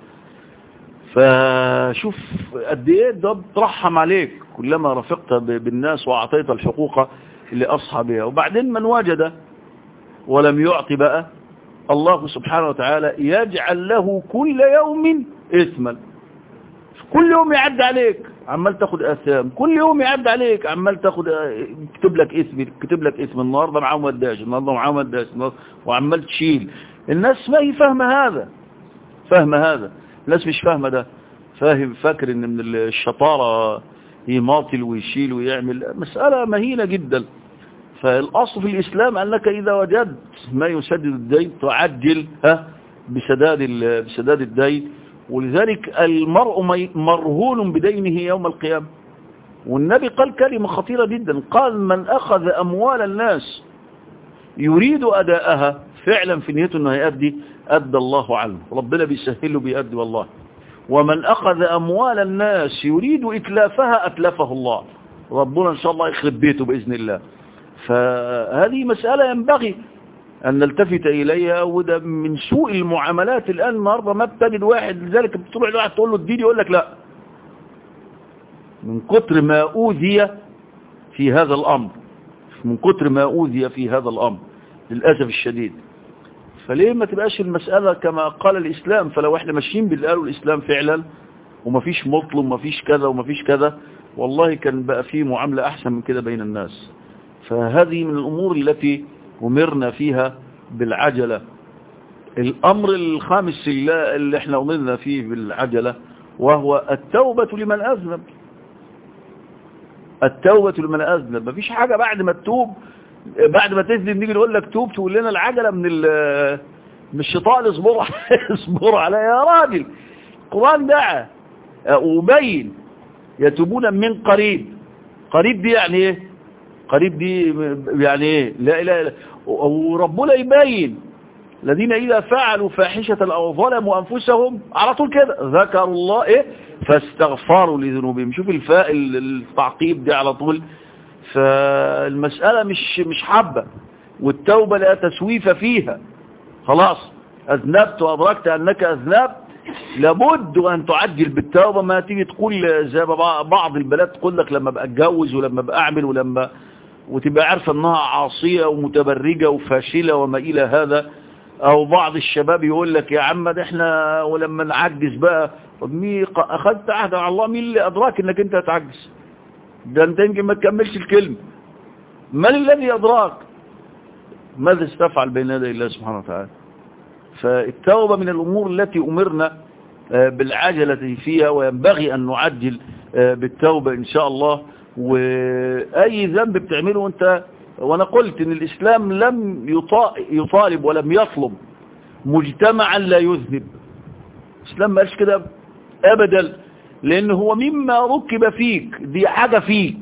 فشوف قد ايه ده بترحم عليك كلما رفقت بالناس وأعطيت الحقوق لأصحابها وبعدين من وجد ولم يعطي بقى الله سبحانه وتعالى يجعل له كل يوم إثما كل يوم يعد عليك عمال تاخد اثام كل يوم يعد عليك عمال تاخد كتب لك اسم كتب لك اسم النهارده معاهم وداش النهارده معاهم وداش وعمال تشيل الناس ما هي فاهمه هذا فاهمه هذا الناس مش فاهمه ده فاهم فاكر ان من الشطاره يماطل ويشيل ويعمل مساله مهينه جدا فالاصل في الاسلام انك اذا وجدت ما يسدد الدين تعجل ها بسداد بسداد الدين ولذلك المرء مرهون بدينه يوم القيامة والنبي قال كلمة خطيرة جدا قال من أخذ أموال الناس يريد أداءها فعلا في نيته أنه يأدي أدى الله عنه ربنا بيسهله بيأدي والله ومن أخذ أموال الناس يريد إتلافها أتلفه الله ربنا إن شاء الله يخرب بيته بإذن الله فهذه مسألة ينبغي أن نلتفت إليها وده من سوء المعاملات الآن النهاردة ما بتجد واحد لذلك بتروح لواحد تقول له الدين يقول لك لا من كتر ما أوذي في هذا الأمر من كتر ما أوذي في هذا الأمر للأسف الشديد فليه ما تبقاش المسألة كما قال الإسلام فلو احنا ماشيين باللي قالوا الإسلام فعلا ومفيش مطلب ومفيش كذا ومفيش كذا والله كان بقى فيه معاملة أحسن من كده بين الناس فهذه من الأمور التي أمرنا فيها بالعجلة الأمر الخامس اللي احنا أمرنا فيه بالعجلة وهو التوبة لمن أذنب التوبة لمن أذنب مفيش حاجة بعد ما تتوب بعد ما تذنب نيجي نقول لك توب تقول لنا العجلة من من الشيطان اصبر اصبر عليها يا راجل القرآن دعا وبين يتوبون من قريب قريب دي يعني ايه قريب دي يعني ايه لا اله الا وربنا يبين الذين اذا فعلوا فاحشة او ظلموا انفسهم على طول كده ذكروا الله ايه فاستغفروا لذنوبهم شوف الفاء التعقيب دي على طول فالمسألة مش مش حبة والتوبة لا تسويف فيها خلاص أذنبت وأدركت أنك أذنبت لابد أن تعجل بالتوبة ما تيجي تقول زي بعض البلاد تقول لك لما بقى اتجوز ولما بقى أعمل ولما وتبقى عارفة أنها عاصية ومتبرجة وفاشلة وما إلى هذا أو بعض الشباب يقول لك يا عم ده احنا ولما نعجز بقى مين أخذت عهد على الله مين اللي أدراك أنك أنت هتعجز ده أنت يمكن ما تكملش الكلمة من الذي أدراك ماذا استفعل بين يدي الله سبحانه وتعالى فالتوبة من الأمور التي أمرنا بالعجلة فيها وينبغي أن نعجل بالتوبة إن شاء الله وأي ذنب بتعمله أنت وأنا قلت أن الإسلام لم يطالب ولم يطلب مجتمعا لا يذنب الإسلام ما قالش كده أبدا لأن هو مما ركب فيك دي حاجة فيك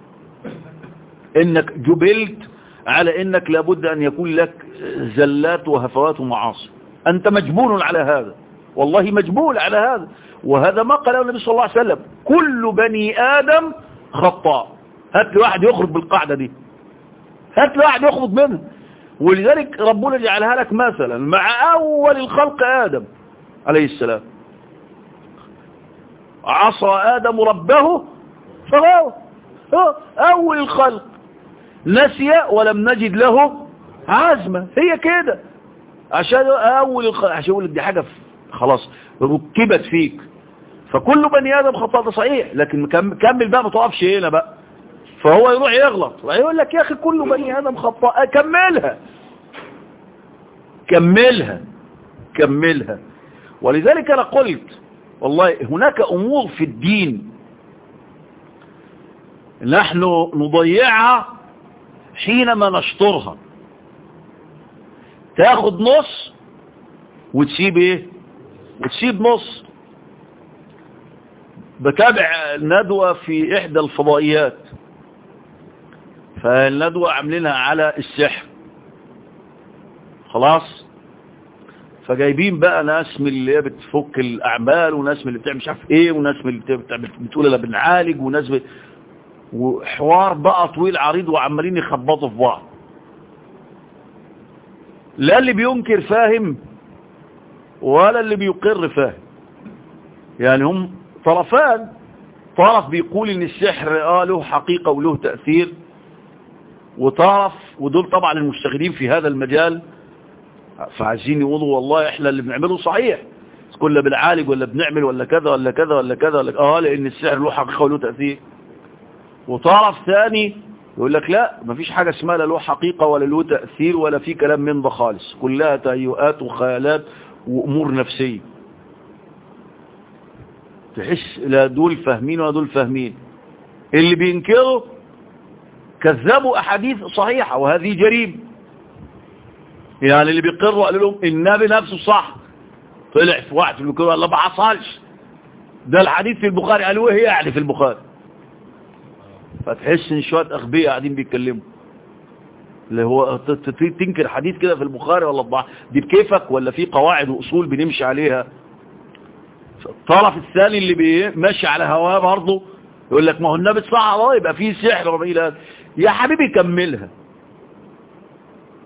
إنك جبلت على إنك لابد أن يكون لك زلات وهفوات ومعاصي أنت مجبول على هذا والله مجبول على هذا وهذا ما قاله النبي صلى الله عليه وسلم كل بني آدم خطاء هات لي واحد يخرج بالقاعدة دي هات لي واحد يخرج منها ولذلك ربنا جعلها لك مثلا مع أول الخلق آدم عليه السلام عصى آدم ربه فهو أول الخلق نسي ولم نجد له عزمة هي كده عشان أول الخلق عشان أقول لك دي حاجة خلاص ركبت فيك فكل بني آدم خطأ صحيح لكن كمل بقى ما تقفش هنا بقى فهو يروح يغلط ويقول لك يا أخي كل بني آدم خطأ كملها كملها كملها ولذلك أنا قلت والله هناك أمور في الدين نحن نضيعها حينما نشطرها تاخد نص وتسيب ايه وتسيب نص بتابع ندوة في احدى الفضائيات فالندوة عاملينها على السحر خلاص فجايبين بقى ناس من اللي بتفك الاعمال وناس من اللي بتعمل مش عارف ايه وناس من اللي بتقول انا بنعالج وناس ب... وحوار بقى طويل عريض وعمالين يخبطوا في بعض لا اللي بينكر فاهم ولا اللي بيقر فاهم يعني هم طرفان طرف بيقول ان السحر اه له حقيقة وله تأثير وطرف ودول طبعا المشتغلين في هذا المجال فعايزين يقولوا والله احنا اللي بنعمله صحيح كل بنعالج ولا بنعمل ولا كذا ولا كذا ولا كذا ولا اه لان السحر له حقيقة وله تأثير وطرف ثاني يقول لك لا مفيش حاجة اسمها لا له حقيقة ولا له تأثير ولا في كلام من ده خالص كلها تهيؤات وخيالات وأمور نفسية تحس لا دول فاهمين ولا دول فاهمين اللي بينكروا كذبوا أحاديث صحيحة وهذه جريمة يعني اللي بيقروا قالوا لهم النبي نفسه صح طلع في وقت بيقولوا الله ما حصلش ده الحديث في البخاري قالوا ايه يعني في البخاري فتحس ان شويه اغبياء قاعدين بيتكلموا اللي هو تنكر حديث كده في البخاري ولا الضعف دي بكيفك ولا في قواعد واصول بنمشي عليها الطرف الثاني اللي ماشي على هواه برضه يقول لك ما هو النبي صح الله يبقى فيه سحر وما الى يا حبيبي كملها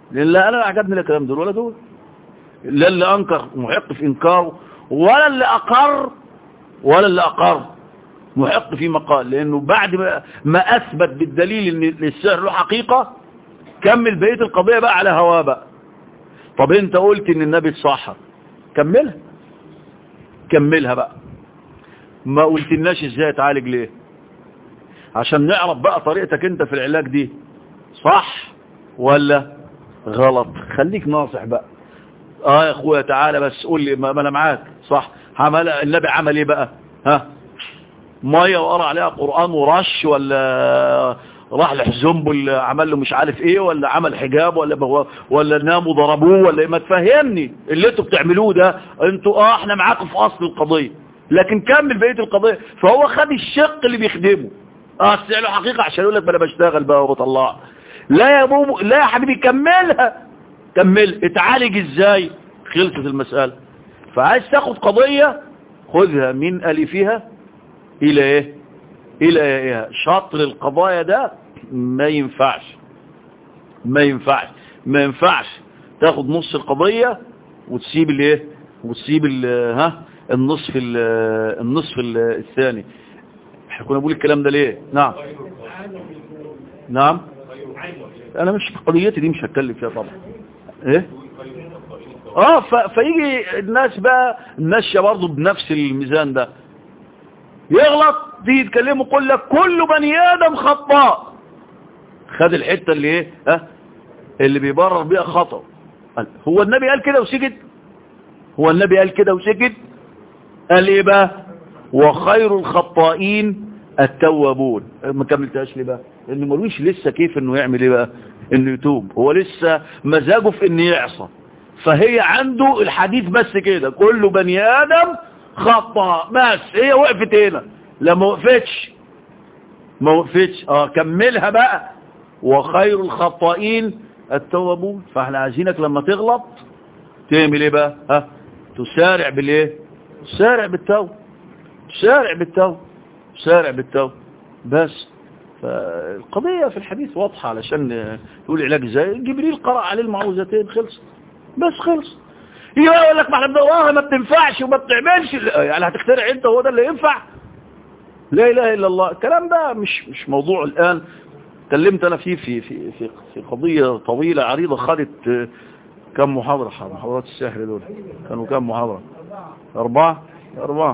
لان لا انا عجبني لا الكلام دول ولا دول لا اللي انكر محق في انكاره ولا اللي اقر ولا اللي اقر محق في مقال لانه بعد ما, ما اثبت بالدليل ان السحر له حقيقة كمل بقية القضية بقى على هواه بقى طب انت قلت ان النبي اتسحر كملها كملها بقى ما قلتلناش ازاي تعالج ليه عشان نعرف بقى طريقتك انت في العلاج دي صح ولا غلط خليك ناصح بقى اه يا اخويا تعالى بس قول لي ما انا معاك صح عمل النبي عمل ايه بقى ها ميه وقرا عليها قران ورش ولا راح لحزنبل عمل له مش عارف ايه ولا عمل حجاب ولا ولا ناموا ضربوه ولا ما تفهمني اللي انتوا بتعملوه ده انتوا اه احنا معاكم في اصل القضيه لكن كمل بقيه القضيه فهو خد الشق اللي بيخدمه اه له حقيقه عشان يقول لك انا بشتغل بقى وبطلع لا يا بوبو لا يا حبيبي كملها كمل اتعالج ازاي خلصت المساله فعايز تاخد قضيه خذها من الفها الى ايه الى ايه شطر القضايا ده ما ينفعش ما ينفعش ما ينفعش تاخد نص القضية وتسيب الايه وتسيب ال ها النصف ال النصف ال الثاني احنا كنا بنقول الكلام ده ليه نعم نعم انا مش قضيتي دي مش هتكلم فيها طبعا ايه اه فيجي الناس بقى ماشيه برضه بنفس الميزان ده يغلط دي يتكلموا يقول لك كل بني ادم خطاء خد الحته اللي ايه ها اللي بيبرر بيها خطأ هو النبي قال كده وسكت هو النبي قال كده وسكت قال ايه بقى وخير الخطائين التوابون ما كملتهاش ليه بقى لانه ملوش لسه كيف انه يعمل ايه بقى انه يتوب هو لسه مزاجه في انه يعصى فهي عنده الحديث بس كده كل بني ادم خطأ بس هي وقفت هنا لا ما وقفتش ما وقفتش اه كملها بقى وخير الخطائين التوابون فاحنا عايزينك لما تغلط تعمل ايه بقى ها تسارع بالايه تسارع بالتوبه تسارع بالتوبه تسارع بالتوبه بس فالقضية في الحديث واضحة علشان تقول علاج ازاي جبريل قرأ عليه المعوذتين خلص بس خلص يقول لك ما احنا بنقراها ما بتنفعش وما بتعملش يعني هتخترع انت هو ده اللي ينفع لا اله الا الله الكلام ده مش مش موضوع الان اتكلمت انا فيه في في في في قضيه طويله عريضه خدت كم محاضره محاضرات السحر دول كانوا كم محاضره اربعه اربعه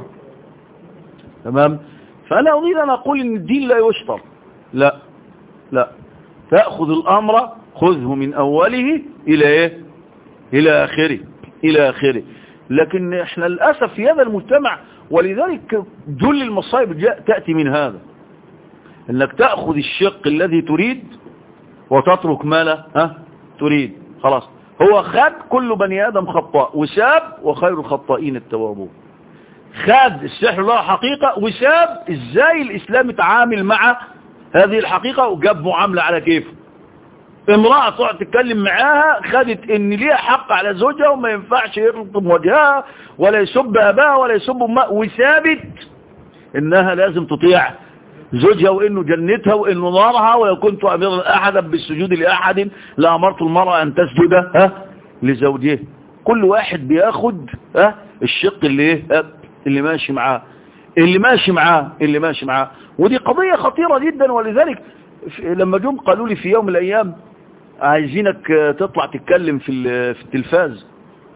تمام فانا اريد ان اقول ان الدين لا يشطر لا لا تاخذ الامر خذه من اوله الى ايه الى اخره الى اخره لكن احنا للاسف في هذا المجتمع ولذلك جل المصائب تأتي من هذا انك تأخذ الشق الذي تريد وتترك ما لا ها تريد خلاص هو خد كل بني آدم خطاء وساب وخير الخطائين التوابون خد السحر له حقيقة وساب ازاي الاسلام يتعامل مع هذه الحقيقة وجاب معاملة على كيفه امرأة تقعد تتكلم معاها خدت ان ليها حق على زوجها وما ينفعش يرطم وجهها ولا يسب اباها ولا يسب امها وثابت انها لازم تطيع زوجها وانه جنتها وانه نارها ولو كنت امرا احدا بالسجود لاحد لامرت المرأة ان تسجد ها لزوجها كل واحد بياخد ها الشق اللي ايه اللي ماشي معاه اللي ماشي معاه اللي ماشي معاه ودي قضية خطيرة جدا ولذلك لما جم قالوا لي في يوم من الايام عايزينك تطلع تتكلم في في التلفاز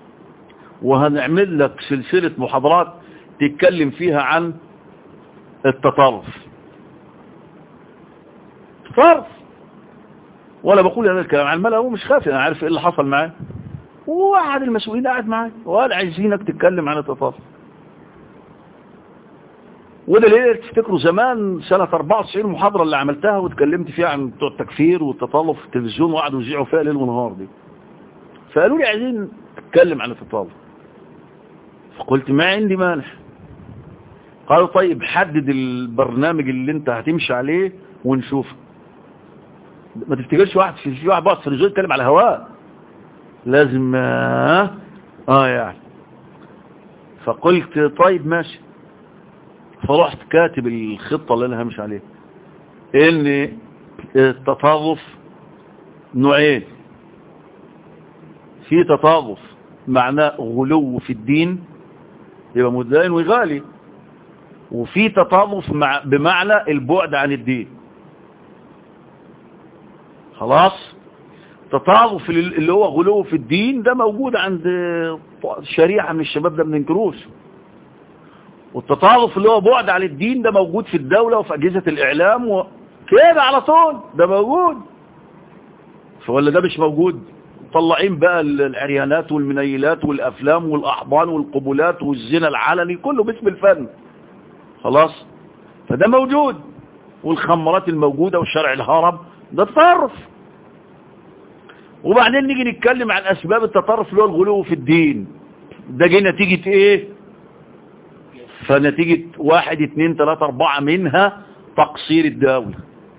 وهنعمل لك سلسلة محاضرات تتكلم فيها عن التطرف تطرف ولا بقول هذا الكلام عن الملأ هو مش خاف انا عارف ايه اللي حصل معاه وواحد المسؤولين قاعد معاه وقال عايزينك تتكلم عن التطرف وده ليه تفتكروا زمان سنة 94 محاضرة اللي عملتها واتكلمت فيها عن بتوع التكفير والتطالف في التلفزيون وقعدوا يذيعوا فيها ليل ونهار دي فقالوا لي عايزين اتكلم عن التطالف فقلت ما عندي مانع قالوا طيب حدد البرنامج اللي انت هتمشي عليه ونشوف ما تفتكرش واحد في في واحد بقى في التلفزيون يتكلم على هواء لازم اه, آه يعني فقلت طيب ماشي فرحت كاتب الخطة اللي انا همشي عليها ان التطرف نوعين في تطاغف معناه غلو في الدين يبقى متدين وغالي وفي تطاغف مع بمعنى البعد عن الدين خلاص تطاغف اللي هو غلو في الدين ده موجود عند شريحة من الشباب ده من نكروش والتطاغف اللي هو بعد عن الدين ده موجود في الدولة وفي أجهزة الإعلام وكده على طول ده موجود فولا ده مش موجود طلعين بقى العريانات والمنيلات والأفلام والأحضان والقبولات والزنا العلني كله باسم الفن خلاص فده موجود والخمرات الموجودة والشرع الهرم ده تطرف وبعدين نيجي نتكلم عن أسباب التطرف اللي هو الغلو في الدين ده جه نتيجة ايه فنتيجة واحد اتنين تلاتة اربعة منها تقصير الدولة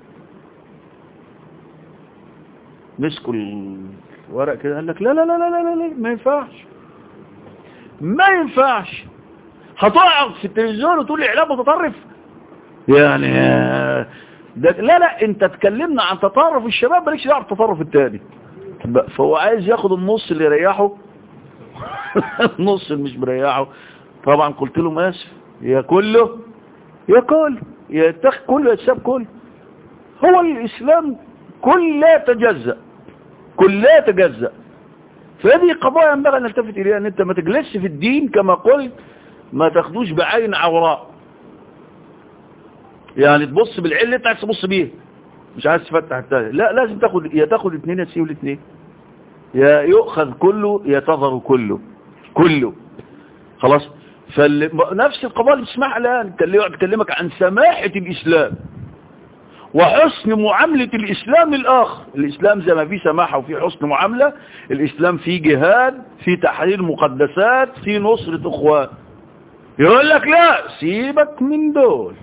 مسكوا الورق كده قال لك لا لا لا لا لا لا ما ينفعش ما ينفعش هتقعد في التلفزيون وتقول اعلام متطرف يعني ده لا لا انت تكلمنا عن تطرف الشباب مالكش دعوه بالتطرف التاني فهو عايز ياخد النص اللي يريحه النص اللي مش مريحه طبعا قلت له ماسف يا كله يا كله يا تخ كله يتساب كله هو الاسلام كل لا يتجزأ كل لا يتجزأ فهذه قضايا ينبغي ان نلتفت اليها ان انت ما تجلسش في الدين كما قلت ما تاخدوش بعين عوراء يعني تبص بالعله انت عايز تبص بيها مش عايز تفتح التاني لا لازم تاخد يا تاخد اثنين يا تسيب الاثنين يا يؤخذ كله يا تظهر كله كله خلاص فنفس القضايا اللي بتسمعها الان تكلمك عن سماحه الاسلام وحسن معاملة الإسلام للآخر الإسلام زي ما فيه سماحة وفيه حسن معاملة الإسلام فيه جهاد فيه تحرير مقدسات فيه نصرة أخوان يقول لك لا سيبك من دول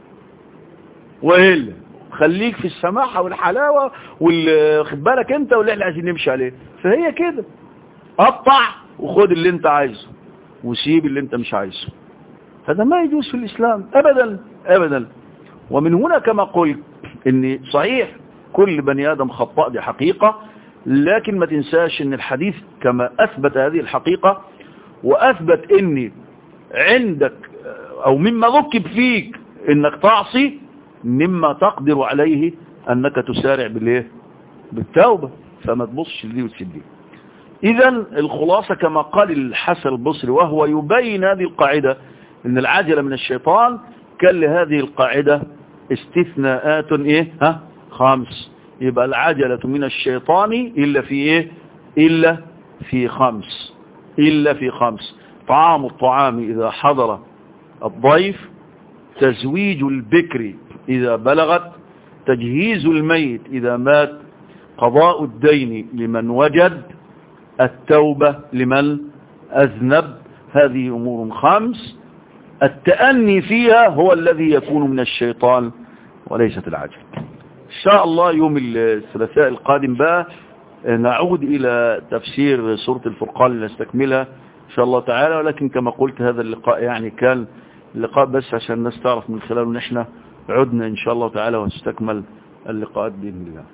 وإلا خليك في السماحة والحلاوة والخد بالك انت واللي احنا عايزين نمشي عليه فهي كده قطع وخد اللي انت عايزه وسيب اللي انت مش عايزه هذا ما يجوز في الإسلام أبدا أبدا ومن هنا كما قلت ان صحيح كل بني آدم خطاء دي حقيقة لكن ما تنساش ان الحديث كما أثبت هذه الحقيقة وأثبت ان عندك أو مما ذكب فيك انك تعصي مما تقدر عليه أنك تسارع بالايه بالتوبة فما تبصش لدي وتسدي إذا الخلاصة كما قال الحسن البصري وهو يبين هذه القاعدة ان العجلة من الشيطان كان لهذه القاعدة استثناءات ايه ها خمس يبقى العجلة من الشيطان إلا في ايه إلا في خمس إلا في خمس طعام الطعام إذا حضر الضيف تزويج البكر إذا بلغت تجهيز الميت إذا مات قضاء الدين لمن وجد التوبة لمن أذنب هذه أمور خمس التأني فيها هو الذي يكون من الشيطان وليست العجل إن شاء الله يوم الثلاثاء القادم بقى نعود إلى تفسير سورة الفرقان لنستكملها إن شاء الله تعالى ولكن كما قلت هذا اللقاء يعني كان اللقاء بس عشان الناس تعرف من خلاله ان احنا عدنا إن شاء الله تعالى ونستكمل اللقاءات بإذن الله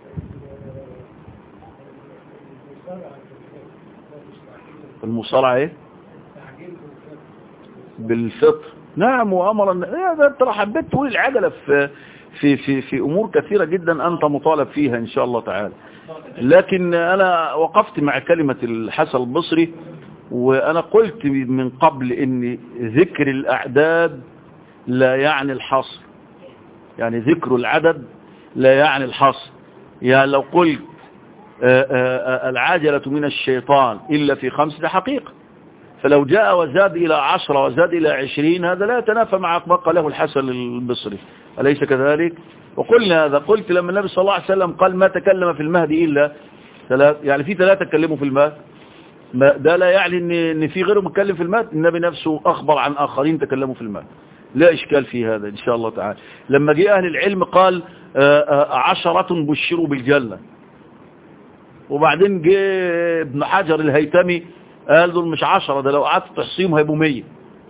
المصارعة ايه بالفطر نعم وامر ده انت لو حبيت تقول العجلة في في في في امور كثيرة جدا انت مطالب فيها ان شاء الله تعالى لكن انا وقفت مع كلمة الحسن البصري وانا قلت من قبل ان ذكر الاعداد لا يعني الحصر يعني ذكر العدد لا يعني الحصر يعني لو قلت العاجلة من الشيطان إلا في خمس ده حقيقة فلو جاء وزاد إلى عشرة وزاد إلى عشرين هذا لا يتنافى مع ما قاله الحسن البصري أليس كذلك وقلنا هذا قلت لما النبي صلى الله عليه وسلم قال ما تكلم في المهدي إلا ثلاث يعني في ثلاثة تكلموا في المهد ده لا يعني ان, إن في غيره متكلم في المهد النبي نفسه أخبر عن آخرين تكلموا في المهد لا إشكال في هذا إن شاء الله تعالى لما جاء أهل العلم قال عشرة بشروا بالجنة وبعدين جاء ابن حجر الهيتمي قال دول مش عشرة ده لو قعدت تحصيهم هيبقوا مية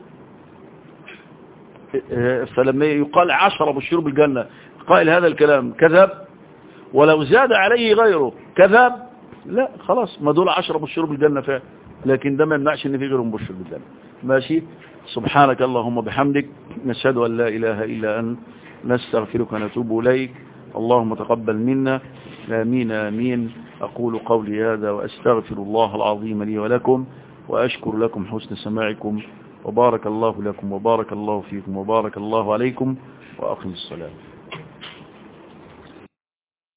فلما يقال عشرة بشروا بالجنة قائل هذا الكلام كذب ولو زاد عليه غيره كذب لا خلاص ما دول عشرة بشروا بالجنة فعلا لكن ده ما يمنعش ان في غيرهم بشر بالجنة ماشي سبحانك اللهم بحمدك نشهد أن لا إله إلا أنت نستغفرك ونتوب إليك اللهم تقبل منا آمين آمين أقول قولي هذا وأستغفر الله العظيم لي ولكم وأشكر لكم حسن سماعكم وبارك الله لكم وبارك الله فيكم وبارك الله عليكم وأقم الصلاة